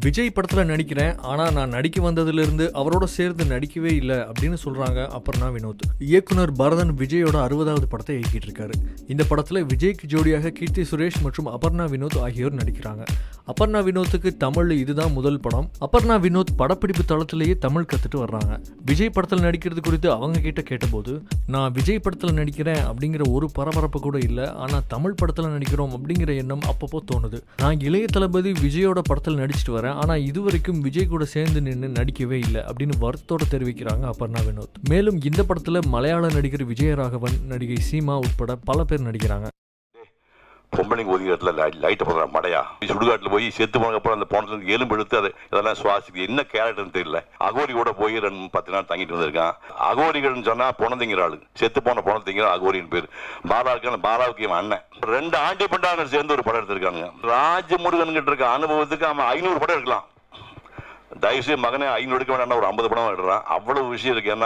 விஜய் படத்துல நடிக்கிறேன் ஆனா நான் நடிக்க வந்ததுல இருந்து அவரோட சேர்ந்து நடிக்கவே இல்லை அப்படின்னு சொல்றாங்க அபர்ணா வினோத் இயக்குனர் பரதன் விஜயோட அறுபதாவது படத்தை இயக்கிட்டு இருக்காரு இந்த படத்துல விஜய்க்கு ஜோடியாக கீர்த்தி சுரேஷ் மற்றும் அபர்ணா வினோத் ஆகியோர் நடிக்கிறாங்க அபர்ணா வினோத்துக்கு தமிழ் இதுதான் முதல் படம் அபர்ணா வினோத் படப்பிடிப்பு தளத்திலேயே தமிழ் கத்துட்டு வர்றாங்க விஜய் படத்தில் நடிக்கிறது குறித்து அவங்க கிட்ட கேட்டபோது நான் விஜய் படத்தில் நடிக்கிறேன் அப்படிங்கிற ஒரு பரபரப்பு கூட இல்லை ஆனால் தமிழ் படத்தில் நடிக்கிறோம் அப்படிங்கிற எண்ணம் அப்பப்போ தோணுது நான் இளைய தளபதி விஜயோட படத்தில் நடிச்சிட்டு வரேன் ஆனால் இதுவரைக்கும் விஜய் கூட சேர்ந்து நின்று நடிக்கவே இல்லை அப்படின்னு வருத்தத்தோட தெரிவிக்கிறாங்க அபர்ணா வினோத் மேலும் இந்த படத்தில் மலையாள நடிகர் விஜயராகவன் நடிகை சீமா உட்பட பல பேர் நடிக்கிறாங்க பொம்பளைங்க ஒதுக்கிற இடத்துல லை- லைட்டை போடுற மடையா சுடுகாட்டில் போய் செத்து போனதுக்கு அப்புறம் அந்த போனதுல எலும்பு எடுத்து அது இதெல்லாம் சுவாசிக்கு என்ன கேரக்டர்னு தெரியல அகோரி கூட போய் ரெண்டு பத்து நாள் தங்கிட்டு வந்திருக்கான் அகோரிகள்னு சொன்னா பொணந்திங்கிற ஆளு செத்து போன பொணந்திங்கிற அகோரின்னு பேர் பாலாவுக்கு பாலாவுக்கு இவன் அண்ணன் ரெண்டு ஆண்டி பண்டாரர் சேர்ந்து ஒரு படம் எடுத்திருக்காங்க ராஜமுருகன் கிட்ட இருக்க அனுபவத்துக்கு அவன் ஐநூறு படம் எடுக்கலாம் தயவுசெய்து மகனே ஐநூறு எடுக்க வேண்டாம் ஒரு ஐம்பது படம் எடுறான் அவ்வளவு விஷயம் இருக்கு ஏன்னா